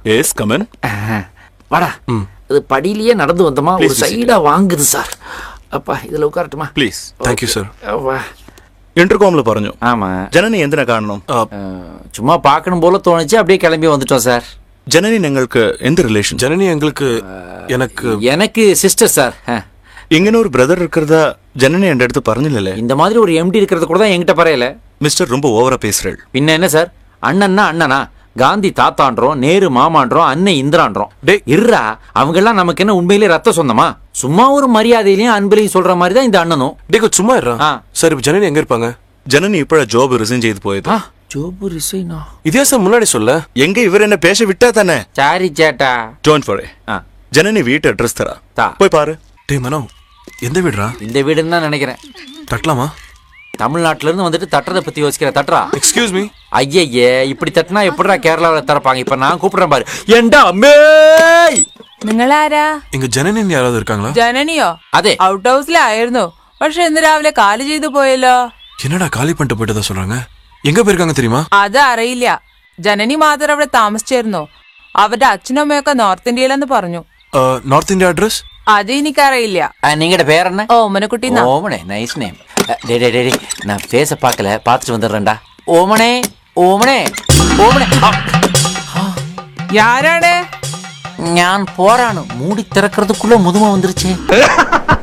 S come on வாடா இது படியிலேயே நடந்து வந்தோமா ஒரு Please be seated. சைடா வாங்குது சார் அப்பா இதுல உட்காரட்டுமா പ്ലീസ് താങ്ക് യു സർ வா ഇന്റർകോമിൽ പറഞ്ഞു ஆமா ജനനി എന്തിനാ കാണണം அஹ், சும்மா பார்க்கணும் போல தோணுச்சு அப்படியே கிளம்பி வந்துட்டோம் சார் ജനനി ഞങ്ങൾക്ക് എന്ത് റിലേഷൻ ஜனனி எங்களுக்கு எனக்கு எனக்கு சிஸ்டர் சார் அஹ், ഇങ്ങനെ ഒരു ബ്രദർ இருக்கிறதா ஜனனி என் அடுத்து പറഞ്ഞില്ലല്ലേ இந்த மாதிரி ஒரு எம்டி இருக்கிறது கூட தான் என்கிட்ட பரையல மிஸ்டர் ரொம்ப ஓவரா பேசுறேள் பின்ன என்ன சார் அண்ணன்னா அண்ணனா காந்தி தாத்தான்றோம் நேரு மாமான்றோம் அண்ணன் இந்திரான்றோம் டேய். இருறா அவங்க எல்லாம் நமக்கு என்ன உண்மையிலே ரத்த சொந்தமா சும்மா ஒரு மரியாதையிலையும் அன்பிலையும் சொல்ற மாதிரி தான் இந்த அண்ணனும் டேய் சும்மா இருடா ஆ. சார் இப்போ ஜனனி எங்க இருப்பாங்க ஜனனி இப்பழ ஜாப் ரிசைன் செய்து போயது ஆ, ஜோபு ரிசைனா இதே சார் முன்னாடி சொல்ல எங்க இவர் என்ன பேச விட்டா தானே சாரி சேட்டா டோன்ட் வரி ஆ, ஜனனி வீட்டு அட்ரஸ் தரா தா. போய் பாரு டேய் மனோ எந்த வீடுடா இந்த வீடுன்னு தான் நினைக்கிறேன் தட்டலாமா தமிழ்நாட்டுல இருந்து வந்துட்டு தட்டுறதை பத்தி யோசிக்கிற தட்டுறா எக்ஸ்கியூஸ் மீ ஐயய்யே இப்படி தட்டினா எப்படிடா கேரளாவுல திறப்பாங்க இப்ப நான் கூப்பிடுறேன் பாரு ஏண்டா அம்மே നിങ്ങളാരാ இங்க ஜனனின்னு யாராவது இருக்காங்களா ജനനിയോ അതെ. ഔട്ട് ഹൗസിലായിരുന്നു പക്ഷെ ഇന്ന് രാവിലെ കാല് ചെയ്തു പോയല്ലോ என்னடா காலி பண்ணிட்டு போயிட்டதா சொல்றாங்க எங்க போயிருக்காங்க தெரியுமா അത് അറിയില്ല ജനനി മാത്രം അവിടെ താമസിച്ചിരുന്നു അവരുടെ അച്ഛനും അമ്മയൊക്കെ നോർത്ത് ഇന്ത്യയിലെന്ന് പറഞ്ഞു நார்த் இந்தியா அட்ரஸ் അത് എനിക്കറിയില്ല நீங்கட பேர் என்ன ഓമനക്കുട്ടി ന്നാ. ஓமனே நைஸ் நேம் டே டே டே டே, நான் ஃபேஸ பார்க்கல பார்த்துட்டு வந்துடுறேன்டா ஓமனே ஓமனே ஓமனே ஆ, ആരാണ് ഞാൻ പോരാണ് മൂടി തിറக்கிறதுக்குள்ள முதுமை வந்துருச்சு